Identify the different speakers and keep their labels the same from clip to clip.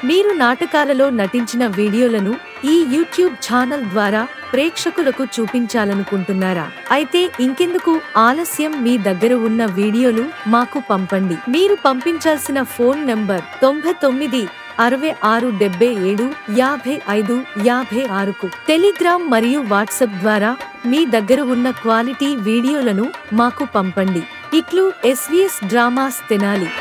Speaker 1: మీరు నాటకాలలో నటించిన వీడియోలను ఈ యూట్యూబ్ ఛానల్ ద్వారా ప్రేక్షకులకు చూపించాలనుకుంటున్నారా అయితే ఇంకెందుకు ఆలస్యం మీ దగ్గర ఉన్న వీడియోలు మాకు పంపండి మీరు పంపించాల్సిన ఫోన్ నంబర్ తొంభై తొమ్మిది అరవై ఆరు డెబ్బై ఏడు యాభై ఐదు యాభై ఆరుకు టెలిగ్రామ్ మరియు వాట్సాప్ ద్వారా మీ దగ్గర ఉన్న క్వాలిటీ వీడియోలను మాకు పంపండి ఇట్లు ఎస్వీఎస్ డ్రామాస్ తెనాలి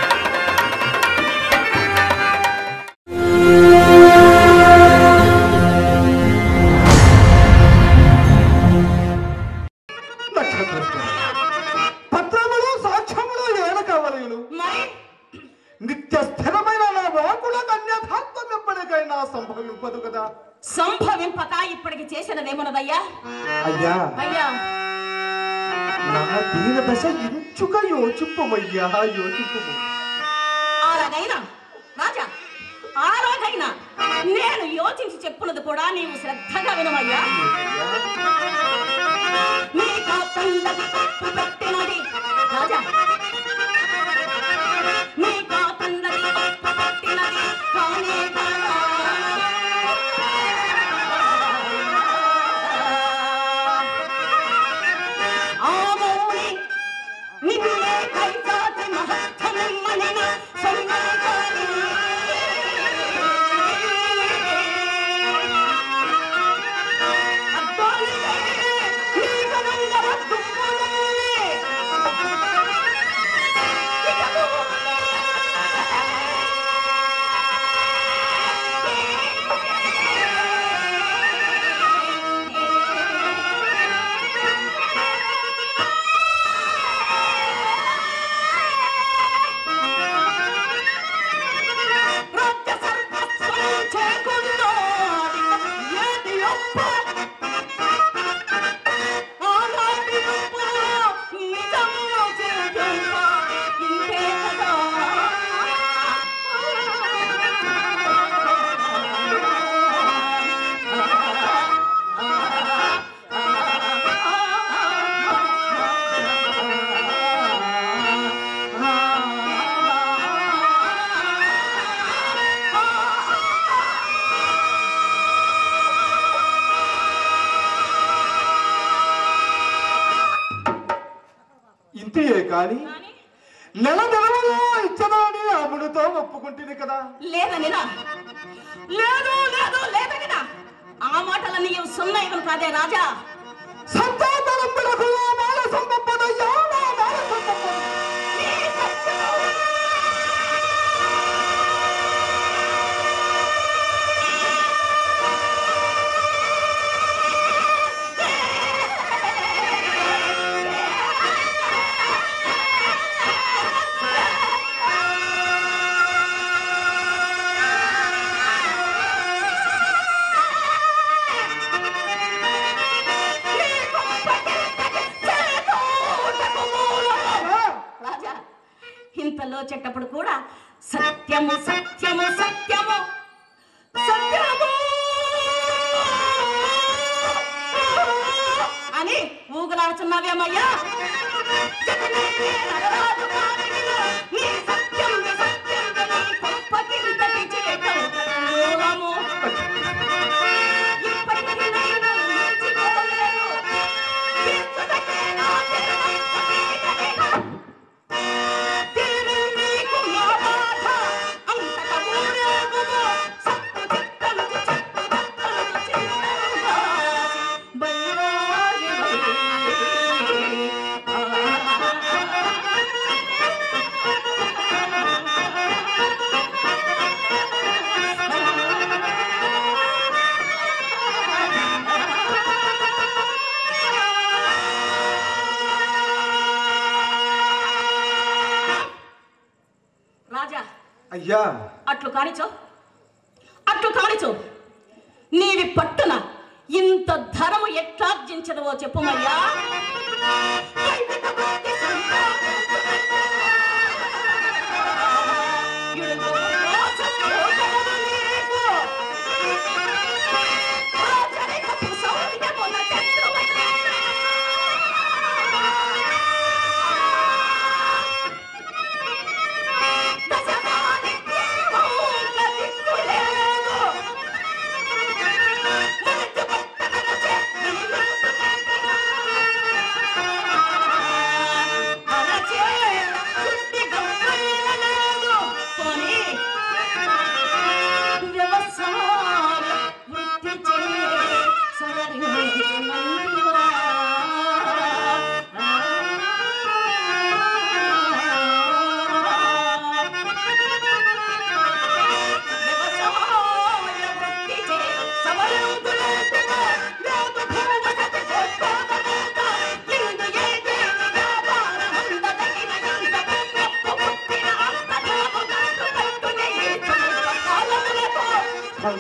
Speaker 2: నక్షత్రస్థుడు. పత్రములు సాక్ష్యములు ఏల కావలేను
Speaker 3: మరి
Speaker 2: నిత్య స్థిరమైన నా వాకులకు అన్యథాత్వం ఎప్పటికైనా సంభవింపదు కదా
Speaker 3: సంభవింపక ఇప్పటికి చేసినదేమున్నదయ్యా
Speaker 2: అయ్యా
Speaker 3: అయ్యా
Speaker 2: నా దీన దశ ఇంచుక యోచింపమయ్యా యోచింపు
Speaker 3: ఆరాగైనా రాజా ఆరాగైనా నేను యోచించి చెప్పున్నది కూడా నీవు శ్రద్ధగా వినమయ్యా నీకా తల్లది తప్పు పెట్టినది రాజా నీకా తల్లది తప్పు పెట్టినది కానే కాదా ఆమోని నిన్నే కైతాతి మహత్తమిమ్మనిన సొన్నకాని అద్దానికే నీ కనందర దుమ్ములే రాజ్య సర్వస్వం చేకున్నాడి ఏది ఒప్ప ఆనాటి ఒప్ప నిజము చేయుట ఇంతే కదా
Speaker 2: ఇంతే కాని
Speaker 3: కానీ
Speaker 2: నెల నెలలో ఇచ్చదాని అమ్ముడుతో ఒప్పుకుంటుంది కదా
Speaker 3: లేదని నా లేదు లేదు లేదని ఆ మాటలన్నీ ఇవి సున్నాయి కాదే రాజా
Speaker 2: సంతానములకు మాల సంపదయ్యా నా మాల సంపద
Speaker 3: నీ సత్యము రాజా ఇంతలో చెట్టప్పుడు కూడా సత్యము సత్యము సత్యము సత్యము అని ఊగులాడుచున్నావేమయ్యా జగనేనే నగరాజు కానిదిన, నీ సత్యం నీ సత్యం నీ గొప్పకింతటి చేయటం మూలము. ఇప్పటికి నేను మించిపోలేను. తీర్చుటకే నా చిరునవ్వు తీరు నీకు నా బాధ అంతట ఊరేగుము. సత్తు చిత్తముకు చెట్టు దత్తముకు చిత్తముగాసి బయలాగి రాజా
Speaker 2: అయ్యా
Speaker 3: అట్లు కానిచో అట్లు కానిచో నీవి పట్టున ఇంత ధరము ఎట్లార్జించదవో చెప్పుమయ్యా ఇడుగు మోసపోగలదు నీకు. రాజరికపు సౌఖ్యమున చంద్రుమయ్యా. దశమానిత్యము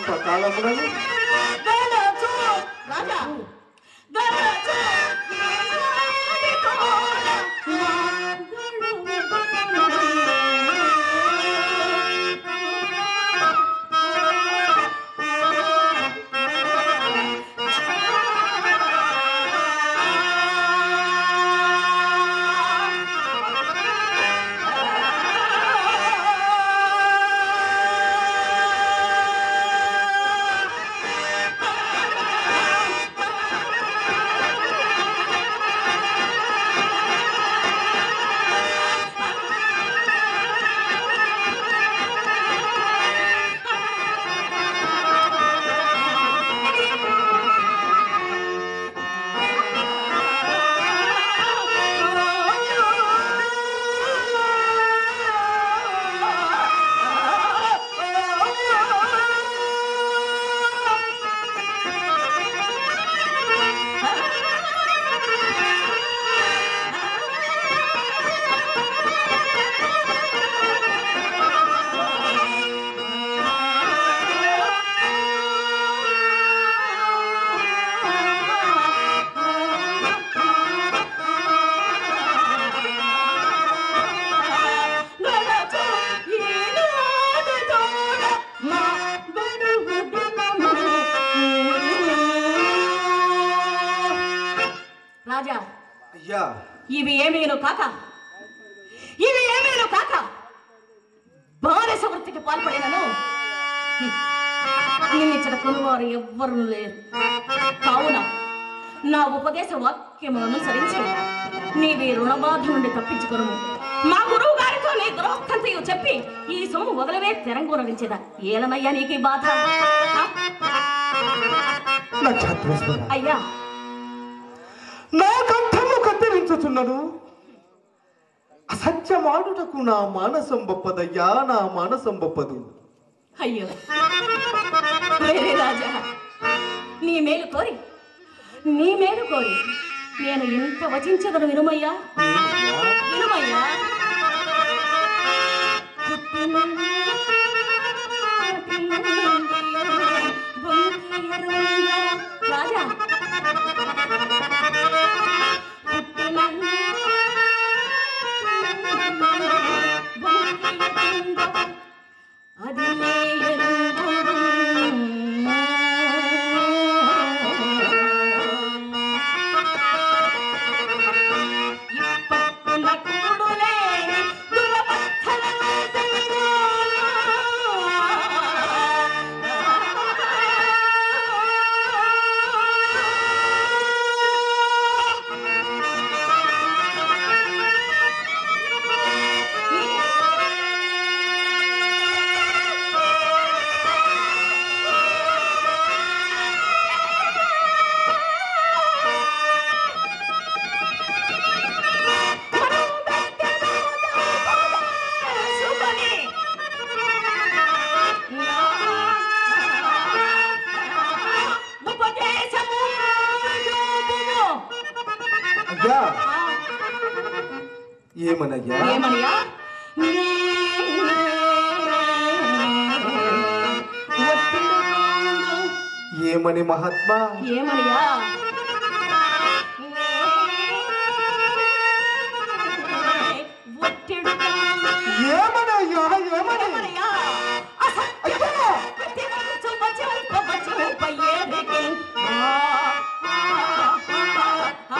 Speaker 2: సకాలమునను
Speaker 3: గెలచు రాజా గెలచు ఈనాటి తోడ గెలచు ఈనాటి తోడ మా రాజా
Speaker 2: అయ్యా
Speaker 3: ఇవి ఏమీను కాక ఇవి ఏమీను కాక బానిస వృత్తికి పాల్పడినను హ్మ్. నిన్నిచ్చిన కొనువారు ఎవ్వరు లేరు కావున నా ఉపదేశ వాక్యములను అనుసరించి నీవి రుణబాధ నుండి తప్పించుకొను మా గురువు గారితో నీ దురవస్థంతయు చెప్పి ఈ సొమ్ము వదలవే తెరంగూరవించేదా ఏలనయ్యా నీకు ఈ బాధ ఆ?
Speaker 2: నక్షత్రేశ్వర
Speaker 3: అయ్యా
Speaker 2: నా కంఠము కత్తిరించుచున్నను అసత్యమాడుటకు నా మానసం బొప్పదయ్యా నా మానసం బొప్పదు
Speaker 3: అయ్యో వేరే రాజా నీ మేలు కోరి నీ మేలు కోరి నేను ఇంత వచించదను వినుమయ్యా వినుమయ్యా పుట్టిన నాటి నుండి బొంకియరుండ. రాజా పుట్టిన నాటి నుండి బొంకియరుండ. అది
Speaker 2: అయ్యా ఏమనయ్యా
Speaker 3: ఏమనియా
Speaker 2: ఏమని మహాత్మా
Speaker 3: ఏమనియా ఒత్తిడు
Speaker 2: ఏమనయ్యా ఏమని
Speaker 3: ఏమనియా అసత్యము ప్రతివంచు వచంప వచంపయ్యేదికి. ఆ, ఆ, ఆ,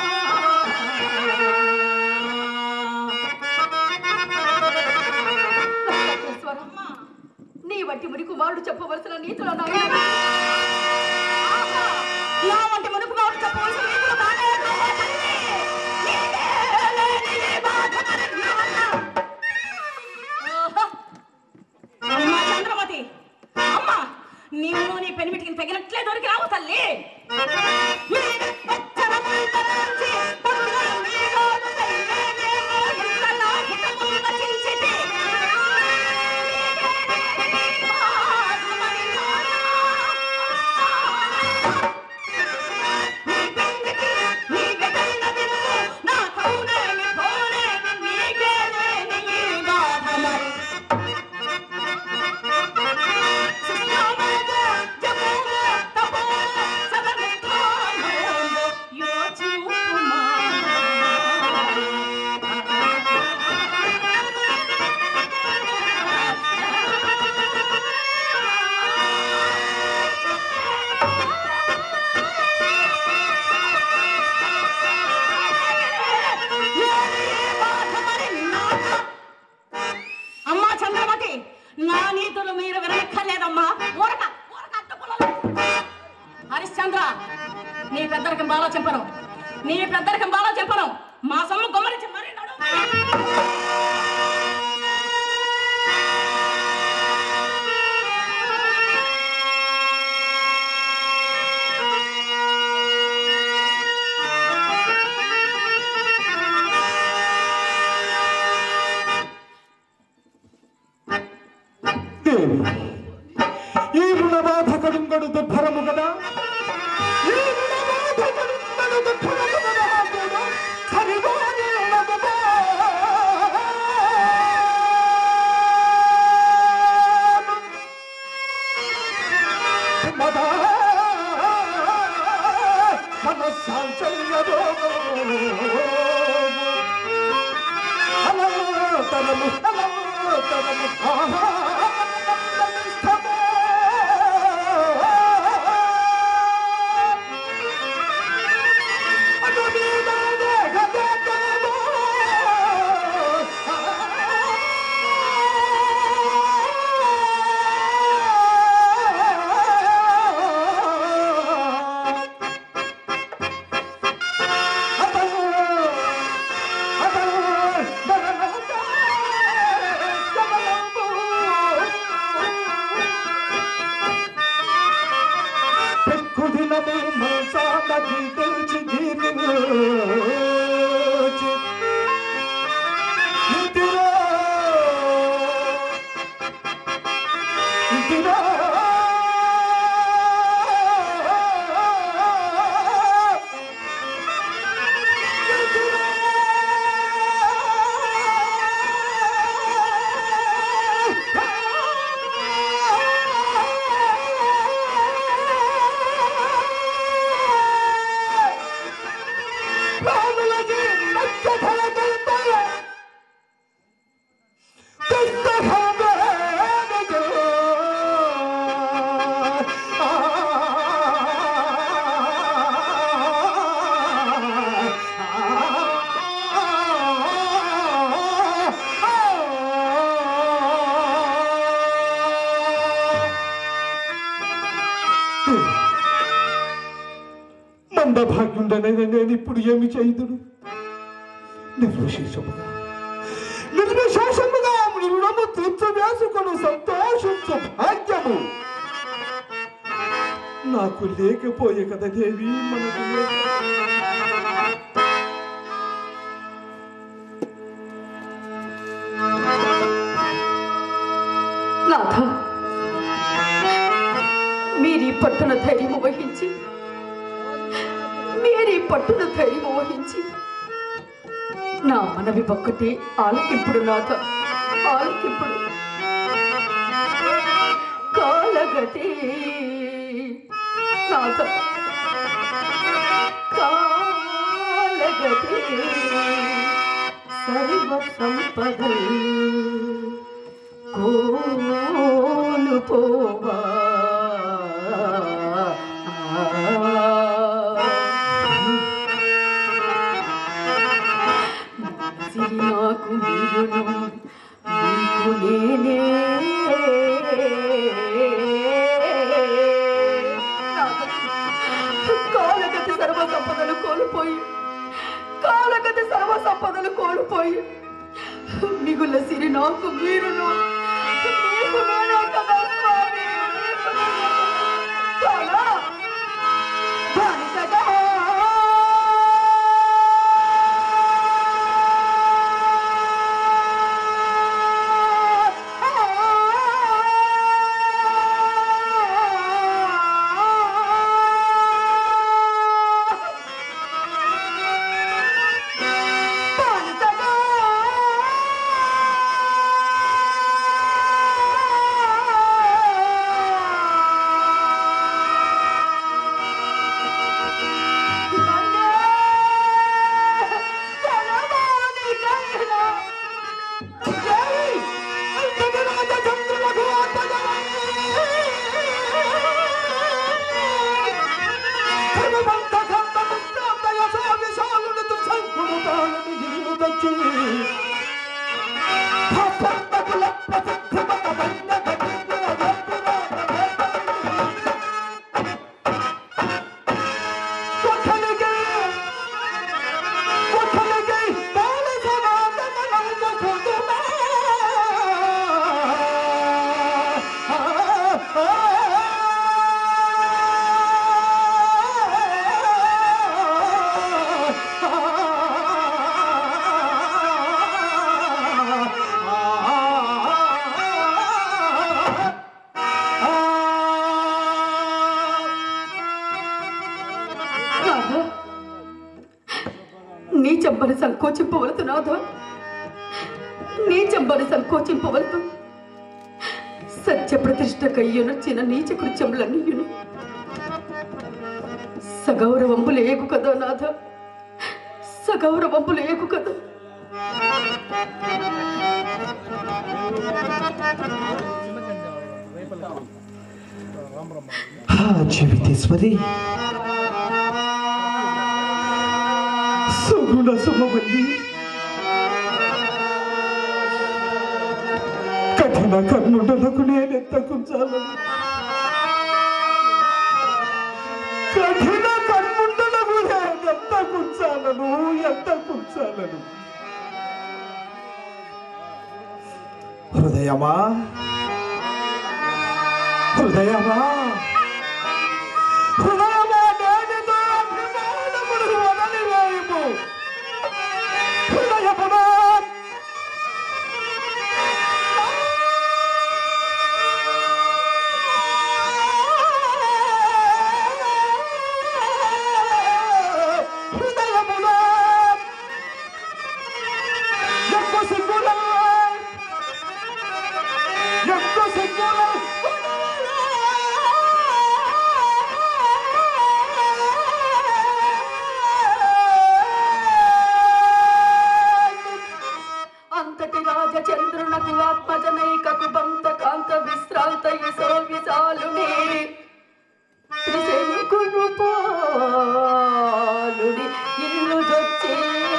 Speaker 4: వెంకటేశ్వరమ్మ, నీ వంటి ముని కుమారుడు చెప్పవలసిన నీతులు నాయన
Speaker 3: ఆహా! నా వంటి మునుకు మాకు చెప్పవలసిన నీతులు కాలేదు, ఓ తల్లి. నీకే లేని ఈ బాధ మరి నాన్న. ఓహో! అమ్మ చంద్రమతి అమ్మ నీవు నీ పెనిమిటికి తగినట్లే దొరికినావు తల్లి నీకు పచ్చరమంతరించి పరుగులు మీదోడు తల్లేనేమో ఇంతలా హితములు వచించితి. నీకే లేని బాధ మరి నాన్న. నా నీతులు మీరు వినక్కర్లేదమ్మా ఊరక ఊరక అడ్డపుల్లలు. హరిశ్చంద్ర నీ పెద్దరికం బాగా చెప్పను నీ పెద్దరికం బాగా చెప్పను మా సొమ్ము గమనించి మరీ నడువు
Speaker 2: దేవి ఈ రుణబాధ కడుంగడు దుర్భరము కదా ఈ రుణబాధ కడుంగడు దుర్భరము కదా కూడా సరివాని రుణముగా. మదా మనస్సాంచల్యదోగో. అనంతరము అనంతరము ఆహారమిష్టమో. అటు మీద దేహదేహమో. అతను పెక్కుదినము మంచాలకి తెలిసి జీవించి ఇంటిలో ఇంటిలో పాములకి మధ్య ఫలకంపల దుఃఖభావేనకు. ఆ మందభాగ్యుండనైన నేను ఇప్పుడు ఏమి చేయుదును నిర్విశేషముగా నిర్విశేషముగా రుణము తీర్చు వేసుకొని సంతోషించు భాగ్యము నాకు లేకపోయే కదా దేవి మనకు లేక.
Speaker 4: నాథ మీరీ పట్టున ధైర్యము వహించి మీరీ పట్టున ధైర్యము వహించి నా మనవి ఒక్కటి ఆలకింపుడు నాథ ఆలకింపుడు కాలగతి నాథ కాలగతి సర్వ సంపదలు కోల్పోవా సిరి నాకు మీరును నీకు నేనే కాలగతి సర్వ సంపదలు కోల్పోయి కాలగతి సర్వ సంపదలు కోల్పోయి మిగుల సిరి నాకు మీరును నీకు నేనే కదా స్వామి నీకు నేనే కదా. కాలా, బానిసగా. బానిసగా. చెంపని సంకోచింపవలదు నాథ నీ చెంపని సంకోచింపవలదు సత్య ప్రతిష్టకయ్యునొచ్చిన నీచ కృత్యములన్నీయును సగౌరవంబులు ఏగు కదా నాథ సగౌరవంబులు ఏగు కదా
Speaker 2: ఆ జీవితేశ్వరి సుగుణ సుమవల్లి కఠిన కర్ణుడలకు నేనెంత కుంచాలను కఠిన కర్ణుడలకు నేనెంత కుంచాలను ఎంత కుంచాలను హృదయమా హృదయమా హృదయమా నేనితో అభిమానమును వదలివేయుము. హృదయమునా హృదయమునా ఎక్కువ సిగ్గులా ఎక్కువ సిగ్గులా
Speaker 4: అంతటి రాజచంద్రునకు ఆత్మజనైకకు బంత కాంత విశ్రాంత యశో విశాలుని త్రిశంకును పాలుడి ఇల్లు జొచ్చే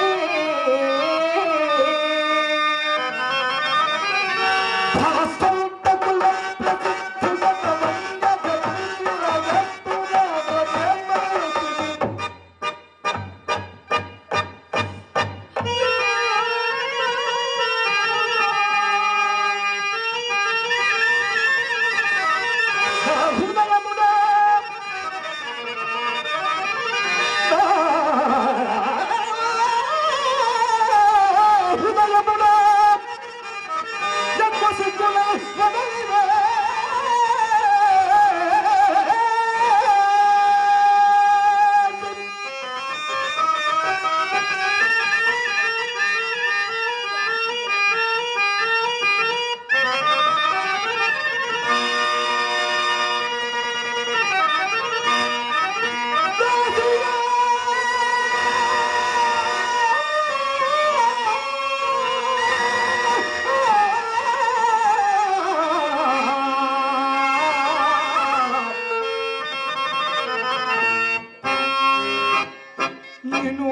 Speaker 2: నిన్ను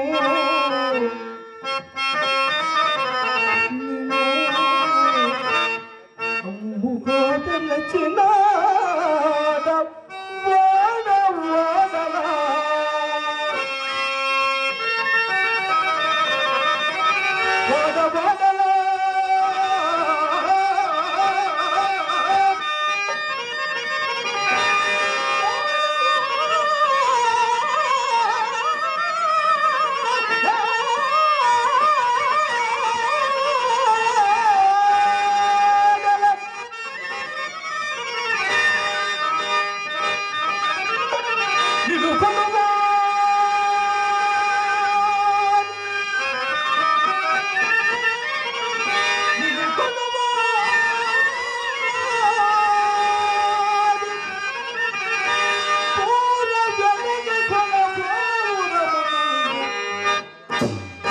Speaker 2: నిన్ను అమ్ముకోదలచిన వాడ వాడలా వాడ వాడలా నిన్ను కొనుగోలు నిన్ను కొనుగోలు పూల జగతి కొనగోలు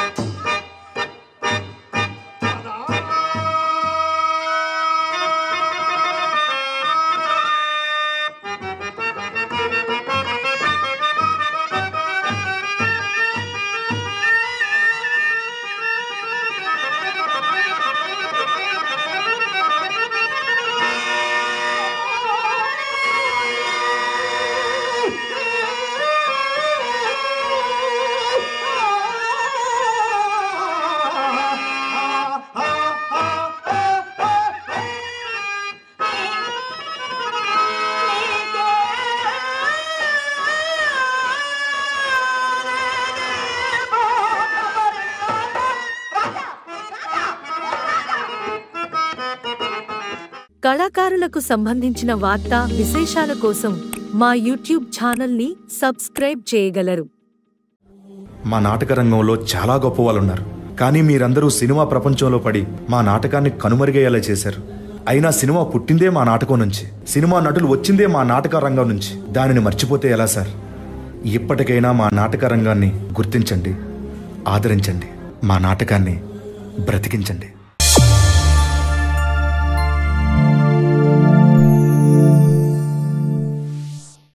Speaker 1: కళాకారులకు సంబంధించిన వార్తా విశేషాల కోసం మా యూట్యూబ్ ఛానల్ని సబ్స్క్రైబ్ చేయగలరు
Speaker 5: మా నాటక రంగంలో చాలా గొప్ప వాళ్ళు ఉన్నారు కానీ మీరందరూ సినిమా ప్రపంచంలో పడి మా నాటకాన్ని కనుమరుగయ్యేలా చేశారు అయినా సినిమా పుట్టిందే మా నాటకం నుంచి సినిమా నటులు వచ్చిందే మా నాటక రంగం నుంచి దానిని మర్చిపోతే ఎలా సార్ ఇప్పటికైనా మా నాటక రంగాన్ని గుర్తించండి ఆదరించండి మా నాటకాన్ని బ్రతికించండి